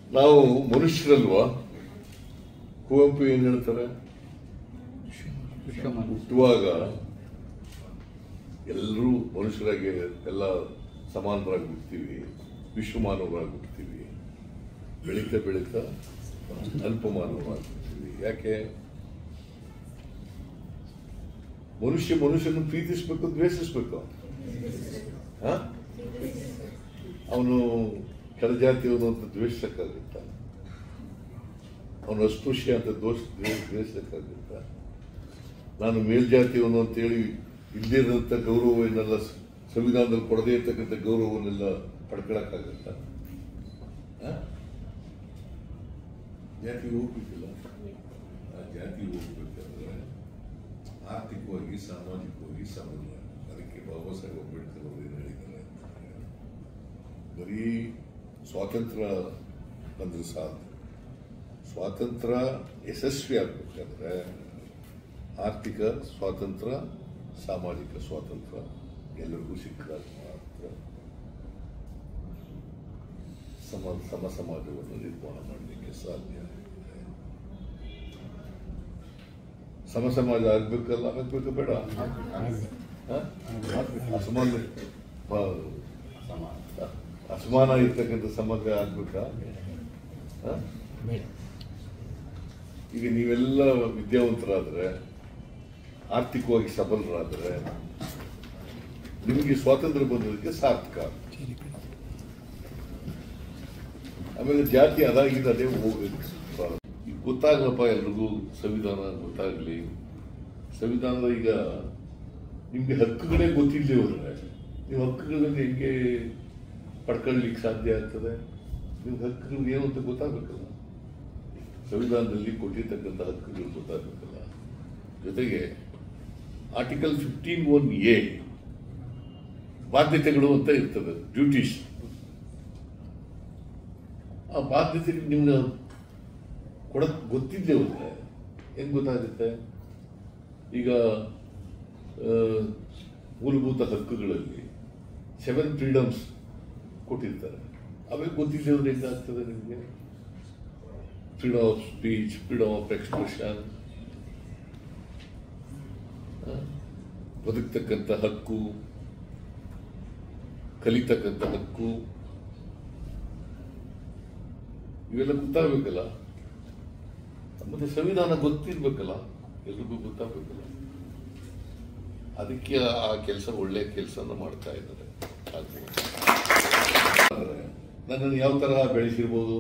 ನಾವು ಮನುಷ್ಯರಲ್ವಾ ಕುವೆಂಪು ಏನ್ ಹೇಳ್ತಾರೆ ಹುಟ್ಟುವಾಗ ಎಲ್ಲರೂ ಮನುಷ್ಯರಾಗಿ ಎಲ್ಲ ಸಮಾನರಾಗಿ ಹುಡ್ತೀವಿ ವಿಶ್ವಮಾನವರಾಗಿ ಹುಡ್ತೀವಿ ಬೆಳೀತಾ ಬೆಳೀತಾ ಅಲ್ಪಮಾನವರಾಗಿ ಹುಡ್ತೀವಿ ಯಾಕೆ ಮನುಷ್ಯ ಮನುಷ್ಯನ ಪ್ರೀತಿಸ್ಬೇಕು ದ್ವೇಷಿಸ್ಬೇಕು ಅವನು ಕೆಳಜಾತಿಯವನು ಅಂತ ದ್ವೇಷಕ್ಕಾಗುತ್ತ ಅವನು ಅಸ್ಪೃಶ್ಯ ಅಂತ ದೋಷ ದ್ವೇಷಕ್ಕಾಗುತ್ತ ನಾನು ಮೇಲ್ಜಾತಿಯವನು ಅಂತೇಳಿ ಇಲ್ಲದಿರೋಂಥ ಗೌರವವನ್ನೆಲ್ಲ ಸ- ಸಂವಿಧಾನದಲ್ಲಿ ಕೊಡದೇ ಇರ್ತಕ್ಕಂಥ ಗೌರವವನ್ನೆಲ್ಲ ಪಡ್ಕೊಳಕ್ಕಾಗತ್ತ ಆ? ಜಾತಿ ಹೋಗ್ಬೇಕಿಲ್ಲ ಆ ಜಾತಿ ಹೋಗ್ಬೇಕಾದ್ರೆ ಆರ್ಥಿಕವಾಗಿ ಸಾಮಾಜಿಕವಾಗಿ ಸಮನ್ವಯ ಅದಕ್ಕೆ ಬಾಬಾ ಸಾಹೇಬ್ ಅಂಬೇಡ್ಕರ್ ಅವರು ಏನು ಹೇಳಿದ್ದಾರೆ ಬರೀ ಸ್ವಾತಂತ್ರ್ಯ ಬಂದ್ರೆ ಸಾಧ್ಯ ಸ್ವಾತಂತ್ರ್ಯ ಯಶಸ್ವಿ ಆಗ್ಬೇಕಾದ್ರೆ ಆರ್ಥಿಕ ಸ್ವಾತಂತ್ರ್ಯ ಸಾಮಾಜಿಕ ಸ್ವಾತಂತ್ರ್ಯ ಎಲ್ಲರಿಗೂ ಸಿಕ್ಕಾಗ ಮಾತ್ರ ಸಮ ಸಮ ಸಮಾಜವನ್ನು ನಿರ್ಮಾಣ ಮಾಡಲಿಕ್ಕೆ ಸಾಧ್ಯ ಸಮ ಸಮಾಜ ಆಗ್ಬೇಕಲ್ಲ ಆಗ್ಬೇಕು ಬೇಡ ಹ? ಅಸಮಾನ ಹ? ಅಸಮಾನ ಇರ್ತಕ್ಕಂಥ ಸಮಾಜ ಆಗ್ಬೇಕಾ ಹ? ಈಗ ನೀವೆಲ್ಲ ವಿದ್ಯಾವಂತರಾದ್ರೆ ಆರ್ಥಿಕವಾಗಿ ಸಬಲರಾದ್ರೆ ನಿಮಗೆ ಸ್ವಾತಂತ್ರ್ಯ ಬಂದದಕ್ಕೆ ಸಾರ್ಥಕ ಆಮೇಲೆ ಜಾತಿ ಅದಾಗಿದೆ ಅದೇ ಹೋಗ್ಬೇಕು ಈಗ ಗೊತ್ತಾಗ್ಲಪ್ಪ ಎಲ್ರಿಗೂ ಸಂವಿಧಾನ ಗೊತ್ತಾಗ್ಲಿ ಸಂವಿಧಾನದ ಈಗ ನಿಮ್ಗೆ ಹಕ್ಕುಗಳೇ ಗೊತ್ತಿಲ್ಲದೆ ಹೋದ್ರೆ ನೀವು ಹಕ್ಕುಗಳನ್ನು ಹೆಂಗೆ ಪಡ್ಕೊಳ್ಳಿಕ್ಕೆ ಸಾಧ್ಯ ಆಗ್ತದೆ ನಿಮ್ಗೆ ಹಕ್ಕುಗಳು ಏನು ಅಂತ ಗೊತ್ತಾಗಬೇಕಲ್ಲ ಸಂವಿಧಾನದಲ್ಲಿ ಕೊಟ್ಟಿರ್ತಕ್ಕಂಥ ಹಕ್ಕುಗಳು ಗೊತ್ತಾಗಬೇಕಲ್ಲ ಜೊತೆಗೆ ಆರ್ಟಿಕಲ್ ಫಿಫ್ಟೀನ್ ಒನ್ ಎ ಬಾಧ್ಯತೆಗಳು ಅಂತ ಇರ್ತದೆ ಡ್ಯೂಟೀಸ್ ಆ ಬಾಧ್ಯತೆ ನಿಮ್ಗೆ ಕೊಡಕ್ ಗೊತ್ತಿದ್ದೇ ಹೋದ್ರೆ ಹೆಂಗ್ ಗೊತ್ತಾಗುತ್ತೆ ಈಗ ಆ, ಮೂಲಭೂತ ಹಕ್ಕುಗಳಲ್ಲಿ ಸೆವೆನ್ ಫ್ರೀಡಮ್ಸ್ ಕೊಟ್ಟಿರ್ತಾರೆ ಅವೆಲ್ಲ ಗೊತ್ತಿದ್ದೇ ಹೋದ್ರೆ ಹೆಂಗಾಗ್ತದೆ ನಿಮಗೆ freedom of speech freedom of expression ಬದುಕ್ತಕ್ಕಂಥ ಹಕ್ಕು ಕಲಿತಕ್ಕಂಥ ಹಕ್ಕು ಇವೆಲ್ಲ ಗೊತ್ತಾಗಬೇಕಲ್ಲ ಮತ್ತೆ ಸಂವಿಧಾನ ಗೊತ್ತಿರ್ಬೇಕಲ್ಲ ಎಲ್ರಿಗೂ ಗೊತ್ತಾಗಬೇಕಲ್ಲ ಅದಕ್ಕೆ ಆ ಕೆಲಸ ಒಳ್ಳೆ ಕೆಲಸನ ಮಾಡ್ತಾ ಇದ್ದಾರೆ ಆಗ್ಬೋದು. ಆದ್ರೆ ನನ್ನನ್ನು ಯಾವ ತರ ಬೆಳೆಸಿರ್ಬೋದು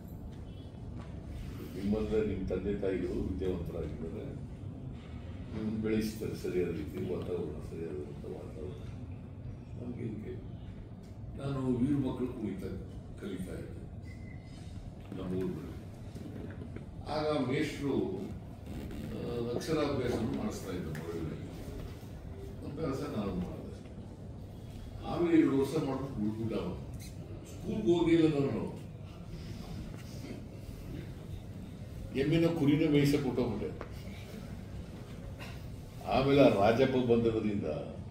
ನಿಮ್ಮಂದ್ರೆ ನಿಮ್ಮ ತಂದೆ ತಾಯಿಗಳು ವಿದ್ಯಾವಂತರಾಗಿದ್ದಾರೆ ನಿಮ್ಮನ್ನು ಬೆಳೆಸ್ತಾರೆ ಸರಿಯಾದ ರೀತಿ ವಾತಾವರಣ ಸರಿಯಾದಂಥ ವಾತಾವರಣ ನಮ್ಗೆ ಹಿಂಗೆ ನಾನು ವೀರ ಮಕ್ಕಳು ಕುಣಿತಾ ಕಲಿತಾ ಇದ್ದೆ ನಮ್ಮ ಊರುಗಳಲ್ಲಿ ಆಗ ಮೇಷ್ಟ್ರು ಆ, ಅಕ್ಷರಾಭ್ಯಾಸ ಮಾಡಿಸ್ತಾ ಇದ್ದ ಮರಗಳಲ್ಲಿ ಅಭ್ಯಾಸ ನಾನು ಮಾಡಿದೆ ಆಮೇಲೆ ಎರಡು ವರ್ಷ ಮಾಡ್ಕೊಂಡು ಬಿಟ್ಬಿಟ್ಟ ಸ್ಕೂಲ್ಗೆ ಹೋಗಿಲ್ಲ ನಾನು ಎಮ್ಮಿನ ಕುರಿನ ಮೇಯಿಸ ಕೊಟ್ಟೋಗ್ಬಿಟ್ಟೆ ಆಮೇಲೆ ಆ ರಾಜಪ್ಪ ಬಂದದ್ರಿಂದ